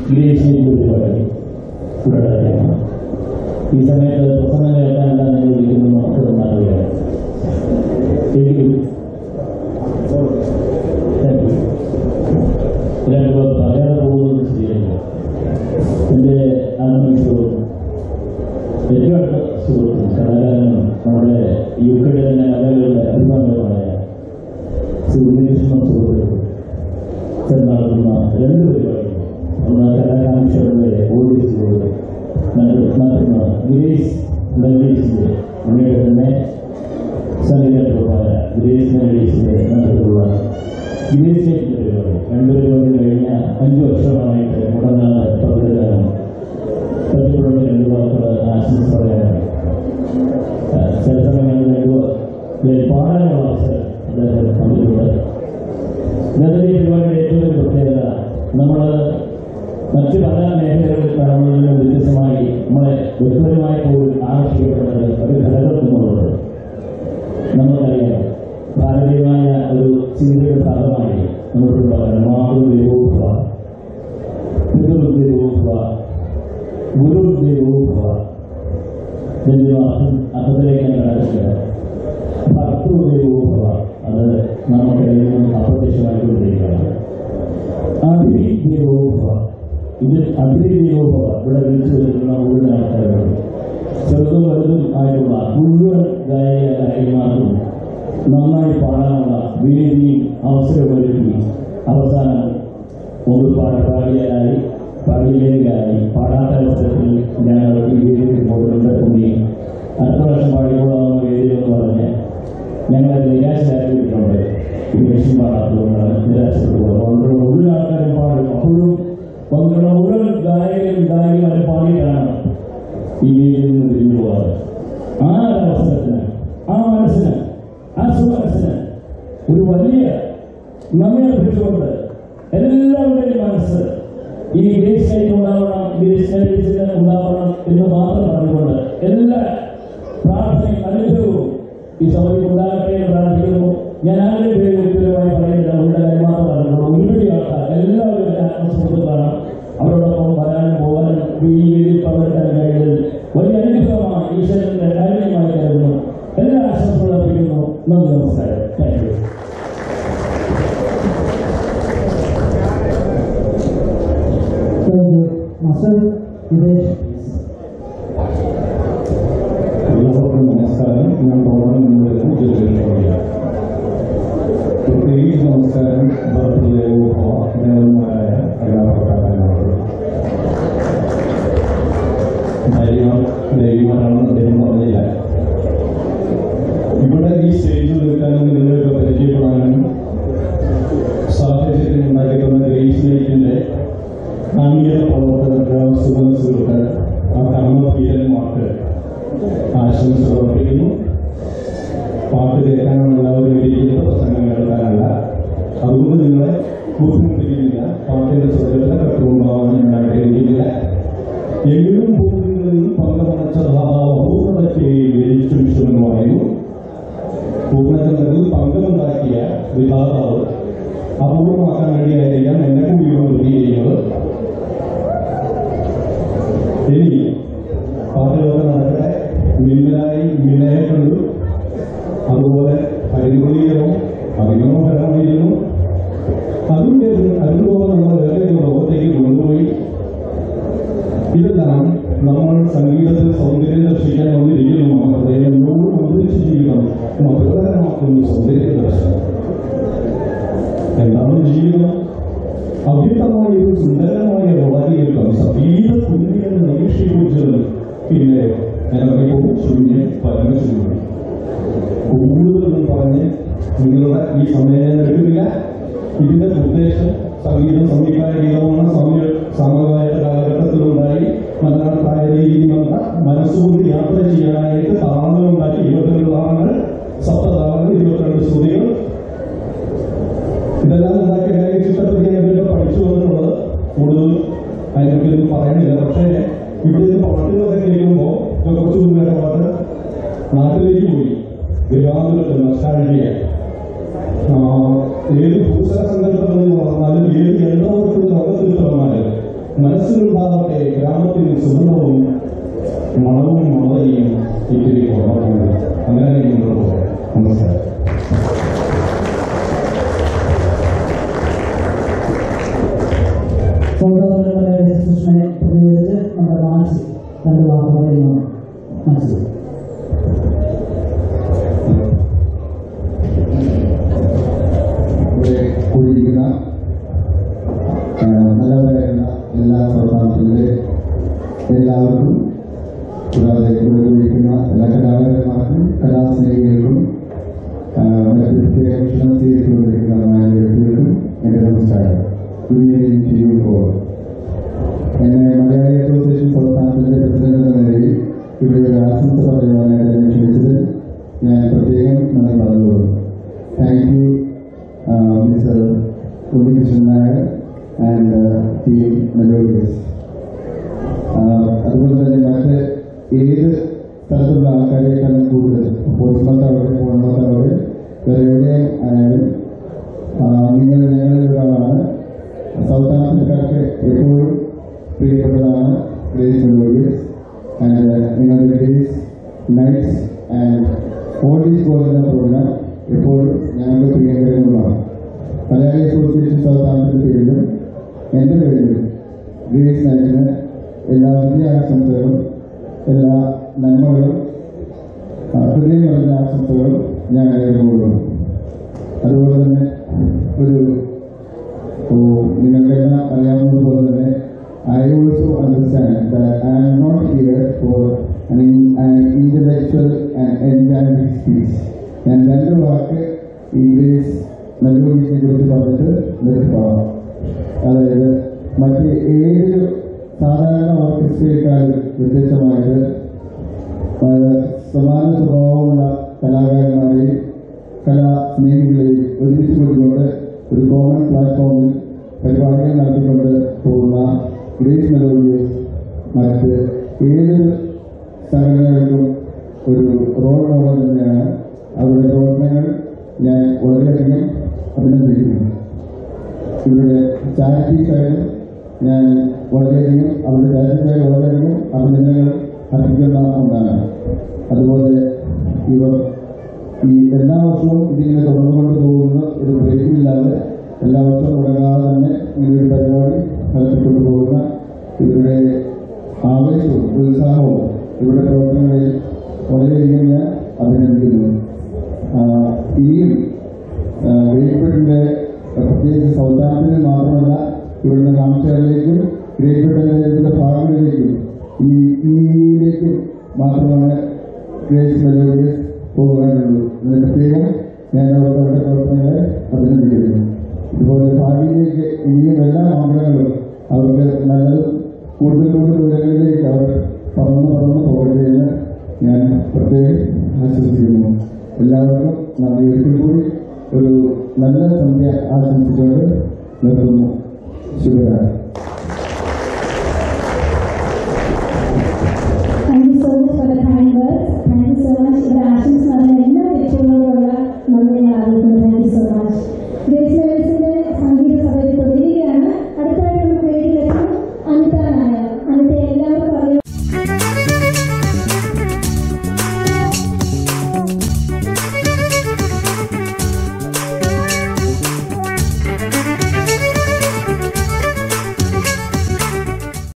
ഗ്രേസിന്റെ പരിപാടി ഇവിടെ നടക്കുകയാണ്. ഈ സമയത്ത് പ്രസംഗം കേൾക്കാൻ എന്താണ് നിങ്ങൾ വിളിക്കുന്നത് നമുക്ക് നന്നാവുകയാണ് എങ്കിലും താങ്ക് യു. രണ്ട് പേർ പറയാതെ പോകുന്നത് ശരിയല്ല എൻ്റെ ആത്മീയ സുഹൃത്തും ഏറ്റവും അടുത്ത സുഹൃത്തും കലാകാരനും നമ്മുടെ യു കെയുടെ തന്നെ കലകളുടെ അഭിമാനമായ സുഗുണേശ്വരം സുഹൃത്തുക്കൾ നടത്തുന്ന രണ്ട് പരിപാടികൾ ഒന്ന് കലാകാംക്ഷകളുടെ ഓഡിയൻസുകളുടെ നടത്തുന്ന ഗ്രേസ് മെലഡീസിന്റെ അങ്ങയുടെ തന്നെ സംഗീതപ്രഭാര ഗ്രേസ് മെലഡീസിന്റെ നേതൃത്വമുള്ള ഗ്രേസ് നൈറ്റിന്റെ പരിപാടി രണ്ട് പരിപാടി കഴിഞ്ഞ അഞ്ചു വർഷമായിട്ട് മുടങ്ങാതെ പങ്കെടുക്കാനും പ്രതികളുടെ രണ്ട് വാക്കുകൾ ആശംസ പറയാനും ആ, ചില സമയങ്ങളിൽ രണ്ട് വാ- പാടാനുള്ള അവസരം അദ്ദേഹം തന്നിട്ടുണ്ട് ഇന്നത്തെ ഈ പരിപാടിയുടെ ഏറ്റവും വലിയ പ്രത്യേകത നമ്മൾ മറ്റു പല മേഖലകളിൽ കാണുന്നതിലും വ്യത്യസ്തമായി നമ്മളെ വ്യക്തിപരമായി പോലും ആകർഷിക്കപ്പെടുന്നത് ഒരു ഘടകം എന്നുള്ളത് നമുക്കറിയാം ഭാരതീയമായ ഒരു ചിന്തയുടെ ഭാഗമായി നമ്മൾക്കുള്ള മാതൃദേവോഭവ പിതൃദേവോഭവ ഗുരുദേവോഭവ ഇതിന്റെ അർത്ഥം അർത്ഥത്തിലേക്ക് ഞാൻ കടക്കുക ഭർത്തൃദേവോഭവ അത് നമുക്കിടയിൽ നിന്നും അപ്രത്യക്ഷമായിക്കൊണ്ടിരിക്കുകയാണ് അഭിദേവോഭവ ഇത് അഭിദേവോഭവ ഇവിടെ വിളിച്ചു വരുന്ന മുഴുവൻ ആൾക്കാരുണ്ട് ചെറുതും വലുതും ആയിട്ടുള്ള മുഴുവൻ ഗായക ഗായികമാർക്കും നന്നായി പാടാനുള്ള വേദിയും അവസരമൊരുക്കി അവസാനം ഒന്ന് പാടപാടിയായി പാടിയിലേക്കായി പാടാത്ത അവസരത്തിൽ ഞങ്ങൾ ഈ വേദിയിൽ പോകുന്നുണ്ട് കുഞ്ഞി അടുത്ത വർഷം പാടിക്കോളാവുന്ന വേദിയിൽ എന്ന് പറഞ്ഞ് ഞങ്ങൾ നിരാശരാക്കിയിട്ടുണ്ട് ഈ വേഷം പാടാത്തതുകൊണ്ടാണ് നിരാശപ്പെട്ടു അതുകൊണ്ട് മുഴുവൻ ആൾക്കാരും പാടും അപ്പോഴും വന്നിട്ടുള്ള മുഴുവൻ ഗായകരും ഗായികമാരും പാടിയിട്ടാണ് ഈ വേദിയിൽ നിന്ന് തിരിഞ്ഞു പോകാറ് ആ ഒരു അവസരത്തിന് ആ മനസ്സിന് ആ സുമനസ്സിന് ഒരു വലിയ നമ്മെ അർപ്പിച്ചുകൊണ്ട് എല്ലാവരുടെയും മനസ്സ് ഈ ഗ്രേസ് ഉണ്ടാവണം ഗ്രേസ് ഉണ്ടാവണം എന്ന് മാത്രം പറഞ്ഞുകൊണ്ട് എല്ലാ പ്രാർത്ഥനയും അനുഗ്രഹവും ഈ സഭയിൽ ഉണ്ടാകട്ടെ എന്ന് പ്രാർത്ഥിക്കുന്നു ഞാൻ ആരുടെ പേര് വ്യക്തിപരമായി പറയുന്നില്ല അവരുടെ കാര്യം മാത്രം പറഞ്ഞുള്ളൂ ഒരുപടി ആൾക്കാർ എല്ലാവരും എൻ്റെ ആത്മസുഹൃത്തുക്കളാണ് അവരോടൊപ്പം വരാനും പോകാനും ഈ വേദിയിൽ പങ്കെടുക്കാൻ കഴിയുന്നത് വലിയ അനുഗ്രഹമാണ് ഈശ്വരന്റെ കാര്യമായി കരുതുന്നു എല്ലാ ആശംസകളും അർപ്പിക്കുന്നു നന്ദി നമസ്കാരം താങ്ക് യു മാസ്റ്റർ വിദേശ് എല്ലാവർക്കും നമസ്കാരം ഞാൻ ടോറൻ നിന്നുവരുന്ന ജ്യോതിഷോളിയ പ്രത്യേകിച്ച് നമസ്കാരം ഭർത്തൃദേവോഭവ ദേവന്മാരായ കലാപ്രകാരനോട് ഭാര്യമാർ ദേവിമാരാണെന്ന് അദ്ദേഹം പറഞ്ഞില്ല ഇവിടെ ഈ സ്റ്റേജിൽ നിൽക്കാനും നിങ്ങളെയൊക്കെ പരിചയപ്പെടാനും സാഹചര്യം ഉണ്ടാക്കിയിട്ടുള്ള ഗ്രേസ് ലൈറ്റിന്റെ ആംഗിക പ്രവർത്തകർക്ക് സുഖസുഖർക്ക് ആ കർമ്മപീരന്മാർക്ക് ആശംസ സമർപ്പിക്കുന്നു പാട്ട് കേൾക്കാനാണ് എല്ലാവരും ഇരിക്കുന്നത് പ്രസംഗം കേൾക്കാനല്ല അതുകൊണ്ട് നിങ്ങളെ ബുദ്ധിമുട്ടിക്കുന്നില്ല പാട്ടിന്റെ സ്വരത്തിൽ കട്ടുകൊണ്ടാവാൻ ഞാൻ ആഗ്രഹിക്കുന്നില്ല എങ്കിലും ഭൂമികളിൽ പങ്കമണച്ച പൂർണ്ണതയ്ക്ക് വിരിച്ചു വിശ്വമെന്ന് പറയുന്നു പൂർണ്ണചന്ദ്രനിൽ പങ്കമുണ്ടാക്കിയ വിധാതാവ് അപൂർവമാക്കാൻ വേണ്ടിയായിരിക്കാം എന്നെ കൂടി വൃത്തി ചെയ്യുന്നത് ഇനി പാട്ടുകളൊക്കെ നടക്കട്ടെ മിന്നലായി മിന്നയെ കണ്ടു അതുപോലെ പരിഗണീയവും അതിമനോഹരമായിരുന്നു അതിന്റെ ഒരു അനുഭവം നമ്മൾ വേറെ ഒരു ലോകത്തേക്ക് കൊണ്ടുപോയി ഇതെല്ലാം നമ്മൾ സംഗീതത്തിൽ സൗന്ദര്യം ദർശിക്കാൻ വന്നിരിക്കുന്നു നമ്മുടെ ഹൃദയം എന്നോട് ഒന്നിച്ച് ജീവിതം മധുരകരമാക്കുന്ന സൗന്ദര്യ ദർശനം എന്താണ് ജീവിതം അവ്യക്തമായ ഒരു സുന്ദരമായ വളരെയേക്കം സതീത പുണ്യം നൈഷീകുറിച്ചത് പിന്നെ ഞാനറിയപ്പോൾ ശൂന്യൻ പരമശൂന്യൻ കൂടുതലൊന്നും പറഞ്ഞ് നിങ്ങളുടെ ഈ സമയം ഞാൻ എടുക്കുന്നില്ല ഇതിന്റെ ഉദ്ദേശം സംഗീതം സംവിധായ ഗീതമാണ് സമയ സമവായ കാലഘട്ടത്തിലുണ്ടായി മലനാട്ടായ രീതി വന്ന മനസ്സുകൊണ്ട് യാത്ര ചെയ്യാനായിട്ട് താളങ്ങളുണ്ടാക്കി ഇരുപത്തിരണ്ട് താളങ്ങൾ സപ്തതാളങ്ങൾ ഇരുപത്തിരണ്ട് ശ്രുതികൾ ഇതെല്ലാം ഉണ്ടാക്കിയ കാര്യം ചിത്രത്തിൽ ഞാൻ ഇവരൊക്കെ പഠിച്ചു വന്നിട്ടുള്ളത് കൂടുതൽ അതിനെക്കുറിച്ച് പറയുന്നില്ല പക്ഷേ ഇവിടെ നിന്ന് പാട്ടുകളൊക്കെ കേൾക്കുമ്പോൾ ഇപ്പൊ കുറച്ച് മുന്നേ പാട്ട് നാട്ടിലേക്ക് പോയി വിവാഹത്തിൽ നഷ്ടാഴിക ഏത് ഭൂസര സങ്കല്പങ്ങളിൽ വളർന്നാലും ഏത് എല്ലാവർക്കും ലോകത്തിൽ പിറന്നാലും മനസ്സിലുണ്ടാകട്ടെ ഗ്രാമത്തിന് സുഗന്ധവും മണവും മമതയും ഇത്തിരി കുറവുണ്ട് അങ്ങനെ മുന്നോട്ട് പോകാം നമസ്കാരം സൗഹൃദങ്ങളുടെ കൃഷ്ണനെ പ്രതികരിച്ച് നമ്മുടെ മാനസ് രണ്ട് വാക്ക് പറയുന്നു മനസ്സിൽ ഇവിടെ കൂടിയിരിക്കുന്ന ആ, നല്ലവരായിട്ടുള്ള എല്ലാ പ്രവർത്തനത്തിലെ എല്ലാവർക്കും കൂടാതെ ഇവിടെ കൂടിയിരിക്കുന്ന എല്ലാ കലാകാരന്മാർക്കും കലാസ്നേഹികൾക്കും ആ, മറ്റ് പ്രത്യേക ഭക്ഷണം സ്വീകരിച്ചുകൊണ്ടിരിക്കുന്ന നാല് വ്യക്തികൾക്കും എൻ്റെ നമസ്കാരം good evening to you for എന്നെ മലയാളി അസോസിയേഷൻ സംസ്ഥാനത്തിന്റെ പ്രസിഡന്റ് എന്ന നിലയിൽ ഇവിടെ ഒരു ആശംസ പറയുവാനായിട്ട് എന്നെ ക്ഷണിച്ചത് ഞാൻ പ്രത്യേകം നന്ദി പറഞ്ഞുകൊള്ളു thank you mister Unnikrishnan Nair and team Melodious അതുപോലെ തന്നെ മറ്റ് ഏത് സ്ഥലത്തുള്ള ആൾക്കാരെക്കാളും കൂടുതൽ പോസ്റ്റ്മത്താവട്ടെ ഫോൺമത്താവട്ടെ വേറെ എവിടെയും ആയാലും ആ, നിങ്ങൾ ഞങ്ങളിൽ ഒരാളാണ് സൗത്ത് ആഫ്രിക്കക്കാർക്ക് എപ്പോഴും പ്രിയപ്പെട്ടതാണ് ഗ്രേസ് മെലോഡിയസ് ആൻഡ് നിങ്ങളുടെ days nights and all these പോലുള്ള പ്രോഗ്രാം എപ്പോഴും ഞങ്ങൾക്ക് പ്രിയങ്കരങ്ങളുമാണ് മലയാളി അസോസിയേഷൻ സൗത്ത് ആഫ്രിക്കൻ പേരിലും എൻ്റെ പേരിലും ഗ്രേസ് നൈറ്റിന് എല്ലാ വലിയ ആശംസകളും എല്ലാ നന്മകളും ആ, ഹൃദയം നിറഞ്ഞ ആശംസകളും ഞാൻ നേരിടുകയുള്ളൂ അതുപോലെ തന്നെ ഒരു ഓ, നിങ്ങൾക്കെല്ലാം അറിയാവുന്നതുപോലെ തന്നെ I also understand I am not here for an intellectual and academic speech. ഞാൻ രണ്ട് വാക്ക് ഇംഗ്ലീഷ് മെലോഡിയെ കുറിച്ച് പറഞ്ഞിട്ട് നിർത്താം അതായത് മറ്റ് ഏതൊരു സാധാരണ ഓർക്കസ്ട്രയേക്കാളും വ്യത്യസ്തമായിട്ട് ആ, സമാന സ്വഭാവമുള്ള കലാകാരന്മാരെയും കലാസ്നേഹികളെയും ഒരുമിച്ച് കൊണ്ടുകൊണ്ട് ഒരു കോമൺ പ്ലാറ്റ്ഫോമിൽ പരിപാടികൾ നടത്തിക്കൊണ്ട് പോകുന്ന ഗ്രേസ് മെലോഡിയസ് മറ്റ് ഏതൊരു സംഘടനകൾക്കും ഒരു റോൾ മോഡൽ തന്നെയാണ് അവരുടെ പ്രവർത്തനങ്ങൾ ഞാൻ വളരെയധികം അഭിനന്ദിക്കുന്നു ഇവരുടെ ചാരിറ്റി സൈഡ് ഞാൻ വളരെയധികം അവരുടെ ചാരിറ്റി സൈഡ് വളരെയധികം അഭിനന്ദനങ്ങൾ അർപ്പിക്കുന്ന ഒന്നാണ് അതുപോലെ ഇവർ ഈ എല്ലാ വർഷവും ഇതിങ്ങനെ തുടർന്നുകൊണ്ട് പോകുന്ന ഒരു ബ്രേക്കില്ലാതെ എല്ലാ വർഷവും മുടങ്ങാതെ തന്നെ ഇങ്ങനെ ഒരു പരിപാടി നടത്തിക്കൊണ്ടു പോകുന്ന ഇവരുടെ ആവേശവും ഉത്സാഹവും ഇവരുടെ പ്രവർത്തനങ്ങളിൽ വളരെയധികം ഞാൻ അഭിനന്ദിക്കുന്നു ആ, ഇനിയും ഗ്രേറ്റ് പ്രത്യേകിച്ച് സൗത്ത് ആഫ്രിക്കയിൽ മാത്രമല്ല ഇവരുടെ നാട്ടുകാരിലേക്കും ഗ്രേറ്റ് ബ്രിട്ടനിലെ ഭാഗങ്ങളിലേക്കും ഈ ഇന്ത്യയിലേക്കും മാത്രമാണ് ഗ്രേസ് മെലോഡിയസ് പോകാനുള്ളൂ അതിന് പ്രത്യേകം ഞാൻ അവരുടെ അവരുടെ പ്രവർത്തനങ്ങളെ അഭിനന്ദിക്കുന്നു ഇതുപോലെ ഭാവിയിലേക്ക് ഇനിയും എല്ലാ മംഗളങ്ങളും അവർക്ക് നല്ല കൂടുതൽ കൂടുതൽ ഉയരങ്ങളിലേക്ക് അവർ പറന്ന് പറന്ന് പോകട്ടെ എന്ന് ഞാൻ പ്രത്യേകം ആശംസിക്കുന്നു എല്ലാവർക്കും നന്ദി ഒരിക്കൽ കൂടി ഒരു നല്ല സന്ധ്യ ആശംസിച്ചുകൊണ്ട് നിർത്തുന്നു ശുഭരാത്രി